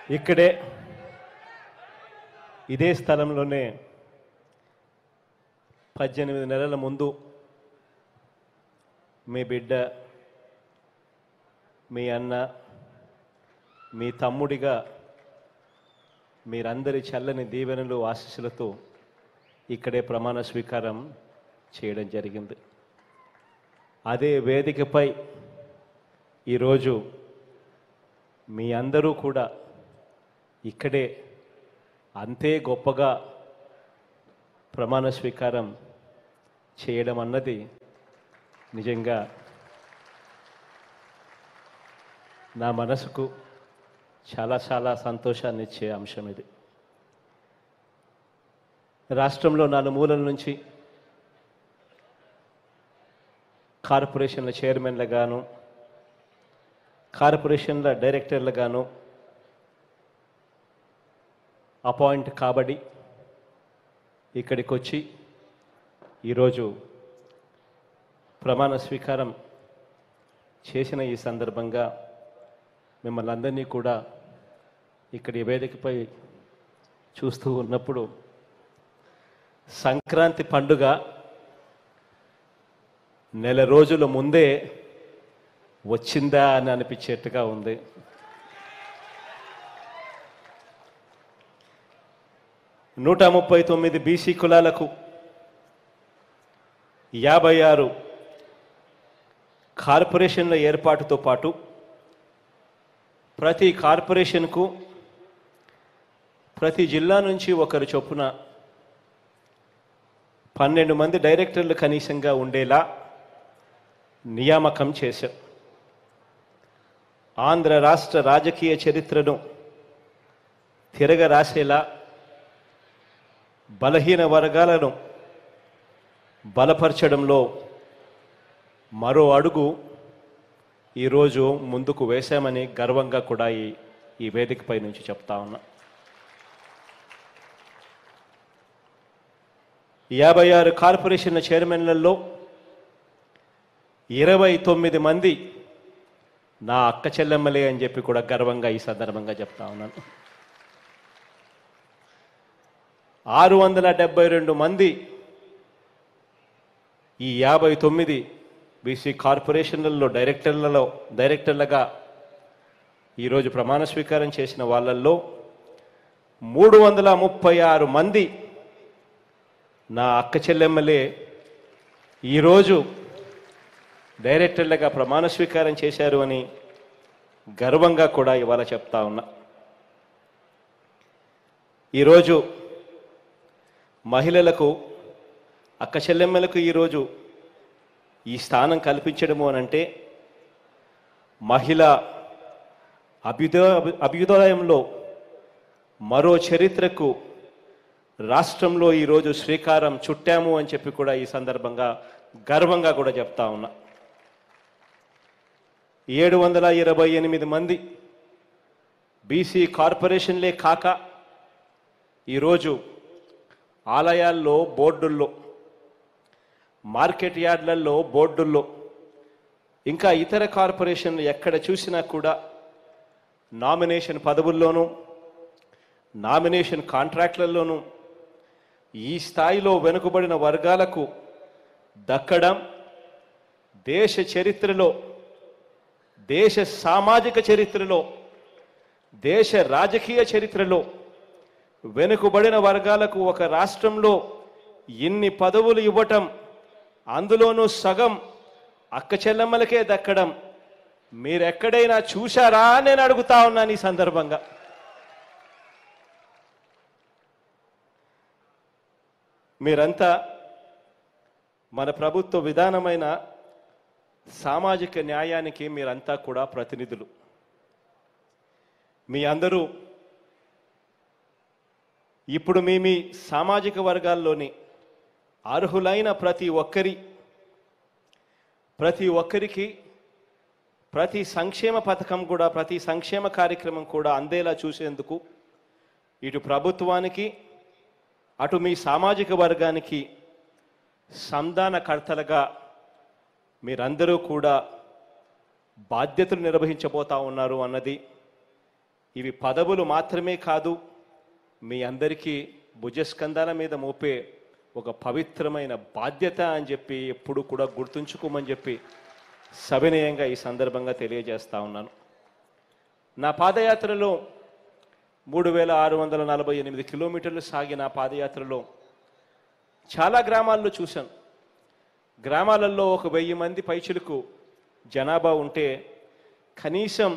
ఇక్కడే ఇదే స్థలంలోనే పద్దెనిమిది నెలల ముందు మీ బిడ్డ మీ అన్న మీ తమ్ముడిగా మీరందరి చల్లని దీవెనలు ఆశీస్సులతో ఇక్కడే ప్రమాణ స్వీకారం చేయడం జరిగింది అదే వేదికపై ఈరోజు మీ అందరూ కూడా ఇక్కడే అంతే గొప్పగా ప్రమాణ స్వీకారం చేయడం అన్నది నిజంగా నా మనసుకు చాలా చాలా సంతోషాన్ని ఇచ్చే అంశం ఇది రాష్ట్రంలో నలుమూలల నుంచి కార్పొరేషన్ల చైర్మన్లుగాను కార్పొరేషన్ల డైరెక్టర్లుగాను అపాయింట్ కాబడి ఇక్కడికి వచ్చి ఈరోజు ప్రమాణ స్వీకారం చేసిన ఈ సందర్భంగా మిమ్మల్ని అందరినీ కూడా ఇక్కడి వేదికపై చూస్తూ ఉన్నప్పుడు సంక్రాంతి పండుగ నెల రోజుల ముందే వచ్చిందా అని అనిపించేట్టుగా ఉంది నూట ముప్పై తొమ్మిది బీసీ కులాలకు యాభై ఆరు కార్పొరేషన్ల ఏర్పాటుతో పాటు ప్రతి కార్పొరేషన్కు ప్రతి జిల్లా నుంచి ఒకరు చొప్పున పన్నెండు మంది డైరెక్టర్లు కనీసంగా ఉండేలా నియామకం చేశాం ఆంధ్ర రాష్ట్ర రాజకీయ చరిత్రను తిరగరాసేలా బలహీన వర్గాలను బలపరచడంలో మరో అడుగు ఈరోజు ముందుకు వేశామని గర్వంగా కూడా ఈ ఈ వేదికపై నుంచి చెప్తా ఉన్నా యాభై ఆరు కార్పొరేషన్ల చైర్మన్లలో ఇరవై తొమ్మిది మంది నా అక్క చెల్లెమ్మలే అని చెప్పి కూడా గర్వంగా ఈ సందర్భంగా చెప్తా ఉన్నాను ఆరు వందల డెబ్బై రెండు మంది ఈ యాభై తొమ్మిది బీసీ కార్పొరేషన్లలో డైరెక్టర్లలో డైరెక్టర్లుగా ఈరోజు ప్రమాణ స్వీకారం చేసిన వాళ్ళల్లో మూడు వందల ముప్పై ఆరు మంది నా అక్క చెల్లెమ్మలే ఈరోజు డైరెక్టర్లుగా ప్రమాణ స్వీకారం చేశారు అని గర్వంగా కూడా ఇవాళ చెప్తా ఉన్నా ఈరోజు మహిళలకు అక్క చెల్లెమ్మలకు ఈరోజు ఈ స్థానం కల్పించడము అనంటే మహిళ అభ్యుదయ అభ్యుదయంలో మరో చరిత్రకు రాష్ట్రంలో ఈరోజు శ్రీకారం చుట్టాము అని చెప్పి కూడా ఈ సందర్భంగా గర్వంగా కూడా చెప్తా ఉన్నా ఏడు వందల ఇరవై ఎనిమిది మంది బీసీ కార్పొరేషన్లే కాక ఈరోజు ఆలయాల్లో బోర్డుల్లో మార్కెట్ యార్డ్లలో బోర్డుల్లో ఇంకా ఇతర కార్పొరేషన్లు ఎక్కడ చూసినా కూడా నామినేషన్ పదవుల్లోనూ నామినేషన్ కాంట్రాక్ట్లలోనూ ఈ స్థాయిలో వెనుకబడిన వర్గాలకు దక్కడం దేశ చరిత్రలో దేశ సామాజిక చరిత్రలో దేశ రాజకీయ చరిత్రలో వెనుకబడిన వర్గాలకు ఒక రాష్ట్రంలో ఇన్ని పదవులు ఇవ్వటం అందులోనూ సగం అక్క చెల్లెమ్మలకే దక్కడం మీరెక్కడైనా చూశారా అని నేను అడుగుతా ఉన్నాను ఈ సందర్భంగా మీరంతా మన ప్రభుత్వ విధానమైన సామాజిక న్యాయానికి మీరంతా కూడా ప్రతినిధులు మీ అందరూ ఇప్పుడు మీ మీ సామాజిక వర్గాల్లోని అర్హులైన ప్రతి ఒక్కరి ప్రతి ఒక్కరికి ప్రతి సంక్షేమ పథకం కూడా ప్రతి సంక్షేమ కార్యక్రమం కూడా అందేలా చూసేందుకు ఇటు ప్రభుత్వానికి అటు మీ సామాజిక వర్గానికి సంధానకర్తలుగా మీరందరూ కూడా బాధ్యతలు నిర్వహించబోతా ఉన్నారు అన్నది ఇవి పదవులు మాత్రమే కాదు మీ అందరికీ భుజస్కంధాల మీద మోపే ఒక పవిత్రమైన బాధ్యత అని చెప్పి ఎప్పుడు కూడా గుర్తుంచుకోమని చెప్పి సవినయంగా ఈ సందర్భంగా తెలియజేస్తా ఉన్నాను నా పాదయాత్రలో మూడు వేల ఆరు వందల నలభై ఎనిమిది కిలోమీటర్లు సాగిన ఆ పాదయాత్రలో చాలా గ్రామాల్లో చూశాను గ్రామాలలో ఒక వెయ్యి మంది పైచులకు జనాభా ఉంటే కనీసం